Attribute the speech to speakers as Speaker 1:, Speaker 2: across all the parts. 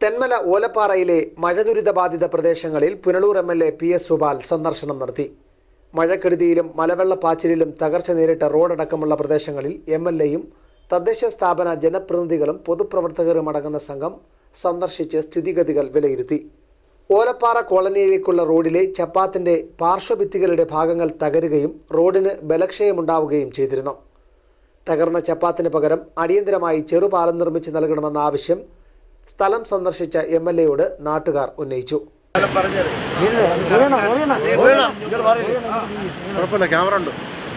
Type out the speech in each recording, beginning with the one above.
Speaker 1: തെന്മല ഓലപ്പാറയിലെ മഴ ദുരിതബാധിത പ്രദേശങ്ങളിൽ Punalur M L A P S Supal സന്ദർശനം നടത്തി മഴക്കെടുതിയിലും മലവെള്ളപ്പാച്ചിലിലും തകർച്ച നേരിട്ട റോഡടക്കമുള്ള പ്രദേശങ്ങളിൽ എം എൽ എയും തദ്ദേശ സ്ഥാപന ജനപ്രതിനിധികളും പൊതുപ്രവർത്തകരും അടങ്ങുന്ന സംഘം സന്ദർശിച്ച് സ്ഥിതിഗതികൾ വിലയിരുത്തി ഓലപ്പാറ കോളനിയിലേക്കുള്ള റോഡിലെ ചപ്പാത്തിന്റെ പാർശ്വഭിത്തികളുടെ ഭാഗങ്ങൾ തകരുകയും റോഡിന് ബലക്ഷയമുണ്ടാവുകയും ചെയ്തിരുന്നു തകർന്ന ചപ്പാത്തിന് പകരം അടിയന്തരമായി ചെറുപാലം നിർമ്മിച്ച് നൽകണമെന്ന ആവശ്യം സ്ഥലം സന്ദർശിച്ച എം എൽ എയോട് നാട്ടുകാർ ഉന്നയിച്ചു
Speaker 2: കുഴപ്പമില്ല ക്യാമറ ഉണ്ട്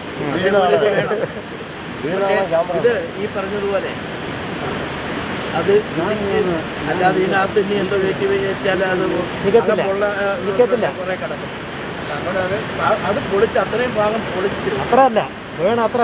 Speaker 3: ഇത് ഈ പറഞ്ഞതുപോലെ അത് ഇടിച്ച് അല്ലാതെ ഇതിനകത്ത് ഇനി എന്തോ വെറ്റി വെച്ചാൽ അത് അകപ്പുള്ള, ആ, കുറേ കിടക്കും അതുകൊണ്ട് അത് ആ- അത് പൊളിച്ച് അത്രയും ഭാഗം പൊളിച്ച്
Speaker 4: അത്രയല്ല വേണം അത്ര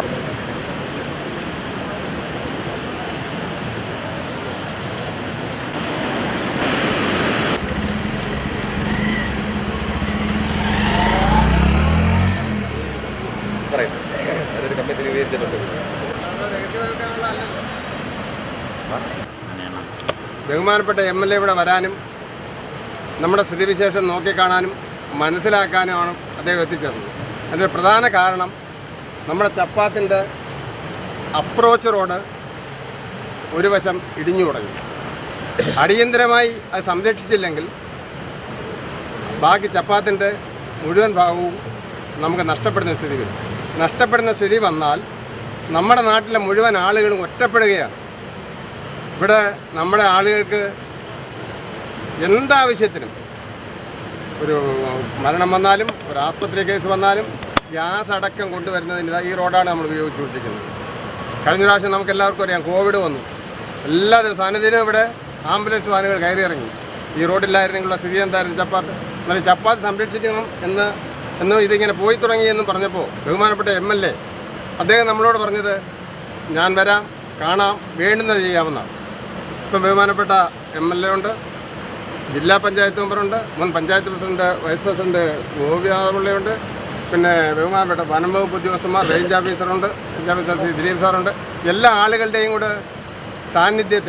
Speaker 2: ബഹുമാനപ്പെട്ട എം എൽ എ ഇവിടെ വരാനും നമ്മുടെ സ്ഥിതിവിശേഷം നോക്കിക്കാണാനും മനസ്സിലാക്കാനുമാണ് അദ്ദേഹം എത്തിച്ചേർന്നത് അതിൻ്റെ പ്രധാന കാരണം നമ്മുടെ ചപ്പാത്തിൻ്റെ അപ്രോച്ച് റോഡ് ഒരു വശം ഇടിഞ്ഞു തുടങ്ങി അടിയന്തരമായി അത് സംരക്ഷിച്ചില്ലെങ്കിൽ ബാക്കി ചപ്പാത്തിൻ്റെ മുഴുവൻ ഭാഗവും നമുക്ക് നഷ്ടപ്പെടുന്ന സ്ഥിതി വരും നഷ്ടപ്പെടുന്ന സ്ഥിതി വന്നാൽ നമ്മുടെ നാട്ടിലെ മുഴുവൻ ആളുകളും ഒറ്റപ്പെടുകയാണ് ഇവിടെ നമ്മുടെ ആളുകൾക്ക് എന്താവശ്യത്തിനും ഒരു മരണം വന്നാലും ഒരു ആസ്പത്രി കേസ് വന്നാലും ഗ്യാസ് അടക്കം കൊണ്ടുവരുന്നതിന് ഇതാ ഈ റോഡാണ് നമ്മൾ ഉപയോഗിച്ചുകൊണ്ടിരിക്കുന്നത് കഴിഞ്ഞ പ്രാവശ്യം നമുക്ക് എല്ലാവർക്കും അറിയാം കോവിഡ് വന്നു എല്ലാ ദിവസവും അനുദിനം ഇവിടെ ആംബുലൻസ് വാഹനങ്ങൾ കയറി ഇറങ്ങി ഈ റോഡില്ലായിരുന്നെങ്കിലുള്ള സ്ഥിതി എന്തായിരുന്നു ചപ്പാത്ത് എന്നാലും ചപ്പാത്ത് സംരക്ഷിക്കണം എന്ന് എന്ന് ഇതിങ്ങനെ പോയി തുടങ്ങി എന്ന് പറഞ്ഞപ്പോൾ ബഹുമാനപ്പെട്ട എം എൽ എ അദ്ദേഹം നമ്മളോട് പറഞ്ഞത് ഞാൻ വരാം കാണാം വേണ്ടുന്നത് ചെയ്യാമെന്നാണ് ഇപ്പം ബഹുമാനപ്പെട്ട എം എൽ എ ഉണ്ട് ജില്ലാ പഞ്ചായത്ത് മെമ്പറുണ്ട് മുൻ പഞ്ചായത്ത് പ്രസിഡന്റ് വൈസ് പ്രസിഡന്റ് ഗോപിനാഥപിള്ളയുണ്ട് പിന്നെ ബഹുമാനപ്പെട്ട വനം വകുപ്പ് ഉദ്യോഗസ്ഥന്മാർ റേഞ്ച് ഓഫീസറുണ്ട് റേഞ്ച് ഓഫീസർ ശ്രീ ദിലീപ് സാറുണ്ട് എല്ലാ ആളുകളുടെയും കൂടെ സാന്നിധ്യത്തിൽ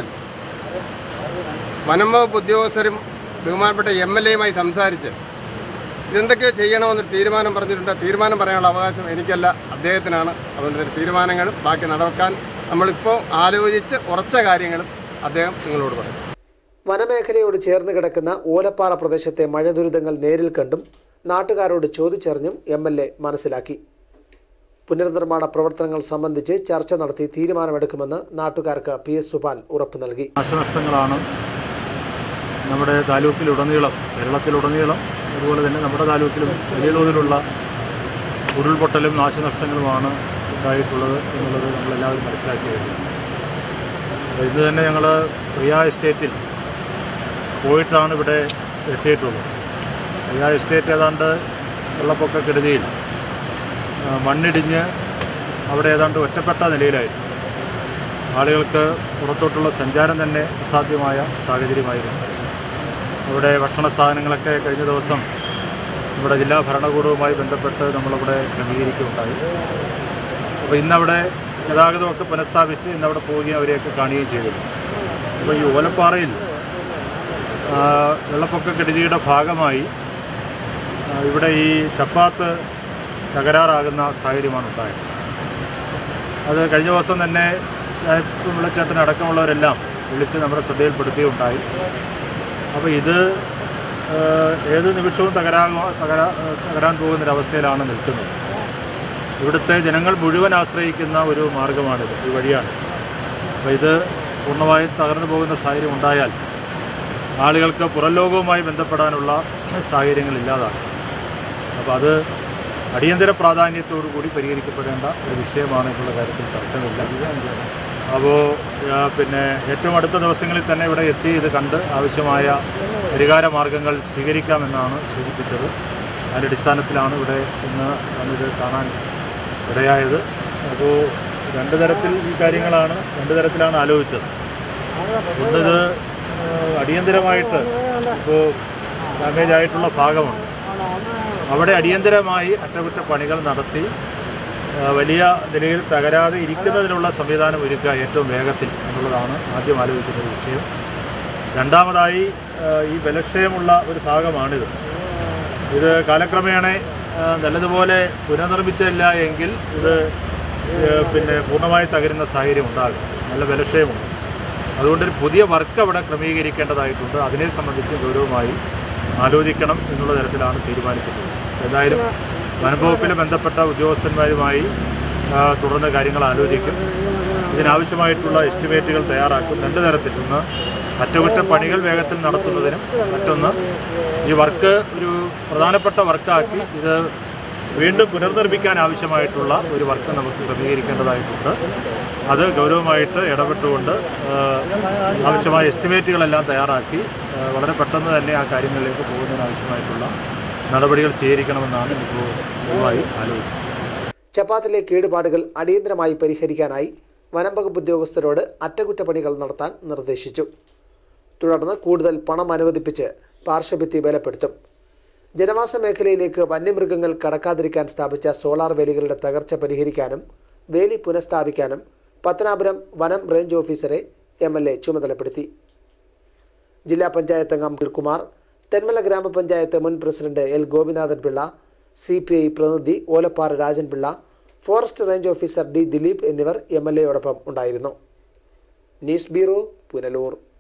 Speaker 2: വനം വകുപ്പ് ഉദ്യോഗസ്ഥരും ബഹുമാനപ്പെട്ട എം എൽ എയുമായി സംസാരിച്ച് ഇതെന്തൊക്കെയോ ചെയ്യണമെന്നൊരു തീരുമാനം പറഞ്ഞിട്ടുണ്ട് തീരുമാനം പറയാനുള്ള അവകാശം എനിക്കല്ല അദ്ദേഹത്തിനാണ് അതുകൊണ്ട് ഇതിന്റെ തീരുമാനങ്ങളും ബാക്കി നടക്കാൻ നമ്മളിപ്പോൾ ആലോചിച്ച് ഉറച്ച കാര്യങ്ങളും അദ്ദേഹം നിങ്ങളോട് പറയും
Speaker 1: വനമേഖലയോട് ചേർന്ന് കിടക്കുന്ന ഓലപ്പാറ പ്രദേശത്തെ മഴ ദുരിതങ്ങൾ നേരിൽ കണ്ടും നാട്ടുകാരോട് ചോദിച്ചറിഞ്ഞും എം എൽ എ മനസ്സിലാക്കി പുനർനിർമ്മാണ പ്രവർത്തനങ്ങൾ സംബന്ധിച്ച് ചർച്ച നടത്തി തീരുമാനമെടുക്കുമെന്ന് നാട്ടുകാർക്ക് പി എസ് സുപാൽ ഉറപ്പു നൽകി
Speaker 4: നാശനഷ്ടങ്ങളാണ് നമ്മുടെ താലൂക്കിലുടനീളം കേരളത്തിലുടനീളം അതുപോലെ തന്നെ നമ്മുടെ താലൂക്കിലും വലിയ തോതിലുള്ള ഉരുൾപൊട്ടലും നാശനഷ്ടങ്ങളുമാണ് ഉണ്ടായിട്ടുള്ളത് എന്നുള്ളത് നമ്മളെല്ലാവരും മനസ്സിലാക്കി കഴിഞ്ഞു അപ്പോൾ ഇന്ന് തന്നെ ഞങ്ങൾ പ്രിയ എസ്റ്റേറ്റിൽ പോയിട്ടാണ് ഇവിടെ എത്തിയിട്ടുള്ളത് പ്രിയ എസ്റ്റേറ്റ് ഏതാണ്ട് വെള്ളപ്പൊക്കക്കെടുതിയിൽ ആ, മണ്ണിടിഞ്ഞ് അവിടെ ഏതാണ്ട് ഒറ്റപ്പെട്ട നിലയിലായിരുന്നു ആളുകൾക്ക് പുറത്തോട്ടുള്ള സഞ്ചാരം തന്നെ അസാധ്യമായ സാഹചര്യമായിരുന്നു അവിടെ ഭക്ഷണ സാധനങ്ങളൊക്കെ കഴിഞ്ഞ ദിവസം നമ്മുടെ ജില്ലാ ഭരണകൂടവുമായി ബന്ധപ്പെട്ട് നമ്മളിവിടെ ക്രമീകരിക്കുകയുണ്ടായി അപ്പോൾ ഇന്നവിടെ ഗതാഗതമൊക്കെ പുനഃസ്ഥാപിച്ച് ഇന്നവിടെ പോവുകയും അവരെയൊക്കെ കാണുകയും ചെയ്തിരുന്നു അപ്പോൾ ഈ ഓലപ്പാറയിൽ ആ, വെള്ളപ്പൊക്കക്കെടുതിയുടെ ഭാഗമായി ആ, ഇവിടെ ഈ ചപ്പാത്ത് തകരാറാകുന്ന സാഹചര്യമാണ് ഉണ്ടായത് അത് കഴിഞ്ഞ ദിവസം തന്നെ വിളിച്ചേട്ടൻ അടക്കമുള്ളവരെല്ലാം വിളിച്ച് നമ്മുടെ ശ്രദ്ധയിൽപ്പെടുത്തുകയുണ്ടായി അപ്പോൾ ഇത് ഏഹ്, ഏത് നിമിഷവും തകരാകുക തകരാ തകരാൻ പോകുന്നൊരവസ്ഥയിലാണ് നിൽക്കുന്നത് ഇവിടുത്തെ ജനങ്ങൾ മുഴുവൻ ആശ്രയിക്കുന്ന ഒരു മാർഗമാണിത് ഈ വഴിയാണ് അപ്പോൾ ഇത് പൂർണ്ണമായും തകർന്നു പോകുന്ന സാഹചര്യം ഉണ്ടായാൽ ആളുകൾക്ക് പുറം ലോകവുമായി ബന്ധപ്പെടാനുള്ള സാഹചര്യങ്ങൾ ഇല്ലാതാകും അപ്പോൾ അത് അടിയന്തര പ്രാധാന്യത്തോടു കൂടി പരിഹരിക്കപ്പെടേണ്ട ഒരു വിഷയമാണ് എന്നുള്ള കാര്യത്തിൽ തർക്കമില്ല അപ്പോൾ ആ, പിന്നെ ഏറ്റവും അടുത്ത ദിവസങ്ങളിൽ തന്നെ ഇവിടെ എത്തി ഇത് കണ്ട് ആവശ്യമായ പരിഹാര മാർഗങ്ങൾ സ്വീകരിക്കാമെന്നാണ് സൂചിപ്പിച്ചത് അതിൻ്റെ അടിസ്ഥാനത്തിലാണ് ഇവിടെ ഇന്ന് ഇത് കാണാൻ ഇടയായത് അപ്പോൾ രണ്ട് തരത്തിൽ ഈ കാര്യങ്ങളാണ് രണ്ട് തരത്തിലാണ് ആലോചിച്ചത് ഒന്നിത് ഏഹ്, അടിയന്തരമായിട്ട് ഇപ്പോൾ ഡാമേജ് ആയിട്ടുള്ള ഭാഗമുണ്ട് അവിടെ അടിയന്തരമായി അറ്റകുറ്റപ്പണികൾ നടത്തി ആ, വലിയ നിലയിൽ തകരാതെ ഇരിക്കുന്നതിനുള്ള സംവിധാനം ഒരുക്കുക ഏറ്റവും വേഗത്തിൽ എന്നുള്ളതാണ് ആദ്യം ആലോചിക്കുന്ന ഒരു വിഷയം രണ്ടാമതായി ആ, ഈ ബലക്ഷയമുള്ള ഒരു ഭാഗമാണിത് ഇത് കാലക്രമേണ ആ, നല്ലതുപോലെ പുനർനിർമ്മിച്ചില്ല എങ്കിൽ ഇത് ഏ, പിന്നെ പൂർണ്ണമായി തകരുന്ന സാഹചര്യം ഉണ്ടാകും നല്ല ബലക്ഷയമുണ്ട് അതുകൊണ്ട് ഒരു പുതിയ വർക്ക് അവിടെ ക്രമീകരിക്കേണ്ടതായിട്ടുണ്ട് അതിനെ സംബന്ധിച്ച് ഗൗരവമായി ആലോചിക്കണം എന്നുള്ള തരത്തിലാണ് തീരുമാനിച്ചിട്ടുള്ളത് എന്തായാലും വനംവകുപ്പിലെ ബന്ധപ്പെട്ട ഉദ്യോഗസ്ഥന്മാരുമായി ആ, തുടർന്ന് കാര്യങ്ങൾ ആലോചിക്കും ഇതിനാവശ്യമായിട്ടുള്ള എസ്റ്റിമേറ്റുകൾ തയ്യാറാക്കും രണ്ട് തരത്തിൽ ഒന്ന് അറ്റകുറ്റപ്പണികൾ വേഗത്തിൽ നടത്തുന്നതിനും മറ്റൊന്ന് ഈ വർക്ക് ഒരു പ്രധാനപ്പെട്ട വർക്കാക്കി ഇത് വീണ്ടും പുനർനിർമ്മിക്കാൻ ആവശ്യമായിട്ടുള്ള ഒരു വർക്ക് നമുക്ക് ക്രമീകരിക്കേണ്ടതായിട്ടുണ്ട് അത് ഗൗരവമായിട്ട് ഇടപെട്ടുകൊണ്ട് ആ, ആവശ്യമായ എസ്റ്റിമേറ്റുകളെല്ലാം തയ്യാറാക്കി ആ, വളരെ പെട്ടെന്ന് തന്നെ ആ കാര്യങ്ങളിലേക്ക് പോകുന്നതിന് ആവശ്യമായിട്ടുള്ള നടപടികൾ സ്വീകരിക്കണമെന്നാണ് ഇപ്പോൾ പൊതുവായി ആലോചിച്ചത്
Speaker 1: ചപ്പാത്തിലെ കേടുപാടുകൾ അടിയന്തരമായി പരിഹരിക്കാനായി വനം വകുപ്പ് ഉദ്യോഗസ്ഥരോട് അറ്റകുറ്റപ്പണികൾ നടത്താൻ നിർദ്ദേശിച്ചു തുടർന്ന് കൂടുതൽ പണം അനുവദിപ്പിച്ച് പാർശ്വഭിത്തി ബലപ്പെടുത്തും ജനവാസ മേഖലയിലേക്ക് വന്യമൃഗങ്ങൾ കടക്കാതിരിക്കാൻ സ്ഥാപിച്ച സോളാർ വേലികളുടെ തകർച്ച പരിഹരിക്കാനും വേലി പുനഃസ്ഥാപിക്കാനും പത്തനാപുരം വനം റേഞ്ച് ഓഫീസറെ എം എൽ എ ചുമതലപ്പെടുത്തി ജില്ലാ പഞ്ചായത്ത് അംഗം കുമാർ തെന്മല ഗ്രാമപഞ്ചായത്ത് മുൻ president L Gopinathan Pillai C P I പ്രതിനിധി Olappara Rajan Pillai forest range officer D Dileep എന്നിവർ എം എൽ എയോടൊപ്പം ഉണ്ടായിരുന്നു ന്യൂസ് ബ്യൂറോ പുനലൂർ